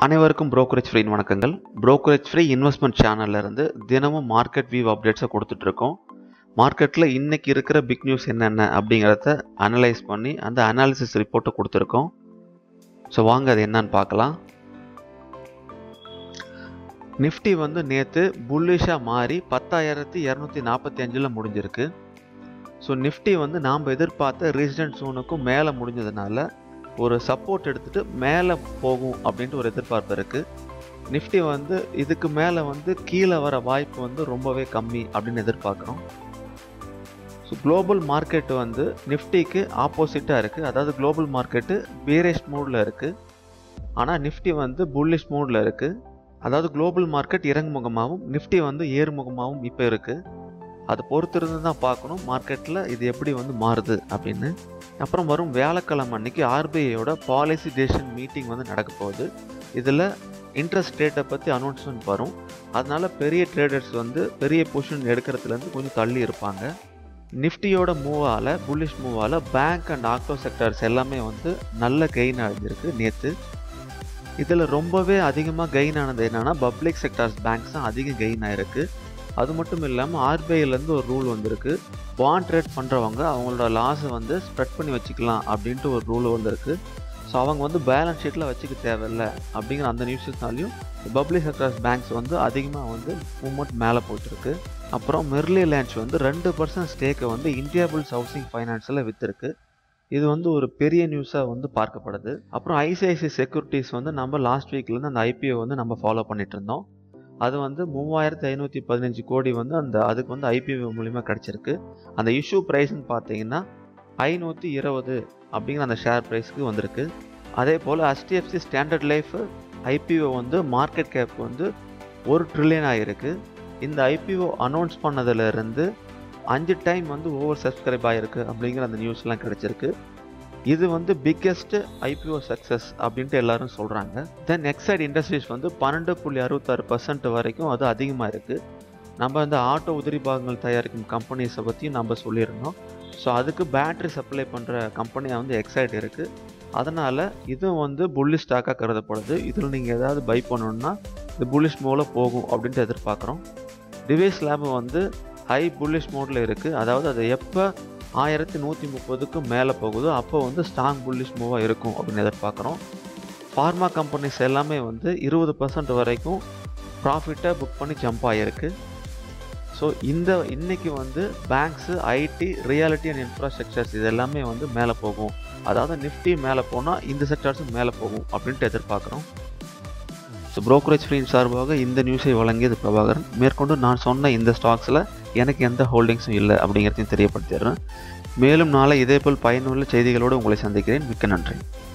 அனைவருக்கும் brokerage free வணக்கங்கள் brokerage free investment சேனல்ல இருந்து தினமும் மார்க்கெட் வியூ அப்டேட்ஸை கொடுத்துட்டு இருக்கோம் மார்க்கெட்டில் இன்னைக்கு இருக்கிற பிக் நியூஸ் என்னென்ன அப்படிங்கிறத அனலைஸ் பண்ணி அந்த அனாலிசிஸ் ரிப்போர்ட்டை கொடுத்துருக்கோம் ஸோ வாங்க அது என்னன்னு பார்க்கலாம் நிஃப்டி வந்து நேற்று புல்லிஷாக மாறி பத்தாயிரத்தி இரநூத்தி நாற்பத்தி அஞ்சில் முடிஞ்சிருக்கு ஸோ நிஃப்டி வந்து நாம் எதிர்பார்த்த ரெசிடென்ட் ஜோனுக்கும் மேலே முடிஞ்சதுனால ஒரு சப்போர்ட் எடுத்துட்டு மேலே போகும் அப்படின்ட்டு ஒரு எதிர்பார்ப்பு இருக்குது நிஃப்டி வந்து இதுக்கு மேலே வந்து கீழே வர வாய்ப்பு வந்து ரொம்பவே கம்மி அப்படின்னு எதிர்பார்க்குறோம் ஸோ குளோபல் மார்க்கெட் வந்து நிஃப்டிக்கு ஆப்போசிட்டாக இருக்குது அதாவது குளோபல் மார்க்கெட்டு பீரேஷ் மூடில் இருக்குது ஆனால் நிஃப்டி வந்து புல்லிஷ் மூடில் இருக்குது அதாவது குளோபல் மார்க்கெட் இறங்குமுகமாகவும் நிஃப்டி வந்து ஏறுமுகமாகவும் இப்போ இருக்குது அதை பொறுத்திருந்து தான் பார்க்கணும் மார்க்கெட்டில் இது எப்படி வந்து மாறுது அப்படின்னு அப்புறம் வரும் வியாழக்கிழமை அன்னைக்கு ஆர்பிஐயோட பாலிசி டெசிஷன் மீட்டிங் வந்து நடக்க போகுது இதில் இன்ட்ரெஸ்ட் ரேட்டை பற்றி அனௌன்ஸ்மெண்ட் வரும் அதனால பெரிய ட்ரேடர்ஸ் வந்து பெரிய பொசிஷன் எடுக்கிறதுலேருந்து கொஞ்சம் தள்ளி இருப்பாங்க நிஃப்டியோட மூவால் புல்லிஷ் மூவால் பேங்க் அண்ட் ஆக்டோ செக்டர்ஸ் எல்லாமே வந்து நல்ல கெயின் அடைஞ்சிருக்கு நேற்று இதில் ரொம்பவே அதிகமாக கெயின் ஆனது என்னென்னா பப்ளிக் செக்டார்ஸ் பேங்க்ஸ் தான் அதிக கெயின் ஆயிருக்கு அது மட்டும் இல்லாமல் ஆர்பிஐலேருந்து ஒரு ரூல் வந்திருக்கு பாண்ட் ட்ரேட் பண்ணுறவங்க அவங்களோட லாஸை வந்து ஸ்ப்ரெட் பண்ணி வச்சுக்கலாம் அப்படின்ட்டு ஒரு ரூல் வந்திருக்கு ஸோ அவங்க வந்து பேலன்ஸ் ஷீட்டில் வச்சுக்க தேவையில்ல அப்படிங்கிற அந்த நியூஸஸ்னாலையும் பப்ளிக் செக்டர்ஸ் பேங்க்ஸ் வந்து அதிகமாக வந்து மூமெண்ட் மேலே போயிட்டுருக்கு அப்புறம் மெர்லி லேண்ட்ஸ் வந்து ரெண்டு பர்சன்ட் ஸ்டேக்கை வந்து இந்தியா புல்ஸ் ஹவுசிங் ஃபைனான்ஸில் விற்றுருக்கு இது வந்து ஒரு பெரிய நியூஸாக வந்து பார்க்கப்படுது அப்புறம் ஐசிஐசி செக்யூரிட்டிஸ் வந்து நம்ம லாஸ்ட் வீக்லேருந்து அந்த ஐபிஓ வந்து நம்ம ஃபாலோ பண்ணிட்டு இருந்தோம் அது வந்து மூவாயிரத்தி ஐநூற்றி பதினஞ்சு கோடி வந்து அந்த அதுக்கு வந்து ஐபிஓ மூலிமா கிடச்சிருக்கு அந்த இஷ்யூ ப்ரைஸ்ன்னு பார்த்தீங்கன்னா ஐநூற்றி இருபது அப்படிங்கிற அந்த ஷேர் ப்ரைஸ்க்கு வந்திருக்கு அதே போல் ஹெச்டிஎஃப்சி ஸ்டாண்டர்ட் லைஃப் ஐபிஓ வந்து மார்க்கெட் கேப் வந்து ஒரு ட்ரில்லியன் ஆகிருக்கு இந்த ஐபிஓ அனௌன்ஸ் பண்ணதுலேருந்து அஞ்சு டைம் வந்து ஓவர் சப்ஸ்கிரைப் ஆகிருக்கு அப்படிங்கிற அந்த நியூஸ்லாம் கிடச்சிருக்கு இது வந்து பிக்கெஸ்ட் ஐபிஓ சக்ஸஸ் அப்படின்ட்டு எல்லாரும் சொல்கிறாங்க தென் எக்ஸைட் இண்டஸ்ட்ரீஸ் வந்து பன்னெண்டு புள்ளி அறுபத்தாறு பர்சன்ட் வரைக்கும் அது அதிகமாக இருக்குது நம்ம இந்த ஆட்டோ உதிரி பாகங்கள் தயாரிக்கும் கம்பெனிஸை பற்றியும் நம்ம சொல்லியிருந்தோம் ஸோ அதுக்கு பேட்ரி சப்ளை பண்ணுற கம்பெனியாக வந்து எக்ஸைட் இருக்குது அதனால் இதுவும் வந்து புல்லிஷ் ஸ்டாக்காக கருதப்படுது இதில் நீங்கள் ஏதாவது பை பண்ணணுன்னா இது புல்லிஷ் மோடில் போகும் அப்படின்ட்டு எதிர்பார்க்குறோம் டிவைஸ் லேப் வந்து ஹை புல்லிஷ் மோடில் இருக்குது அதாவது அது எப்போ ஆயிரத்தி நூற்றி முப்பதுக்கு மேலே போகுதோ அப்போ வந்து ஸ்ட்ராங் புல்லிஷ் மூவாக இருக்கும் அப்படின்னு எதிர்பார்க்குறோம் ஃபார்மா கம்பெனிஸ் எல்லாமே வந்து இருபது பர்சன்ட் வரைக்கும் ப்ராஃபிட்டை புக் பண்ணி ஜம்ப் ஆகிருக்கு ஸோ இந்த இன்னைக்கு வந்து banks IT realty and infrastructures இது எல்லாமே வந்து மேலே போகும் அதாவது நிஃப்டி மேலே போனால் இந்த செக்டர்ஸும் மேலே போகும் அப்படின்ட்டு எதிர்பார்க்குறோம் ஸோ brokerage ஃப்ரீ சார்பாக இந்த நியூஸை வழங்கியது பிரபாகரன் மேற்கொண்டு நான் சொன்ன இந்த ஸ்டாக்ஸில் எனக்கு எந்த ஹோல்டிங்ஸும் இல்லை அப்படிங்கிறதையும் தெரியப்படுத்திடுறேன் மேலும் நாளை இதேபோல் பயனுள்ள செய்திகளோடு உங்களை சந்திக்கிறேன் மிக்க நன்றி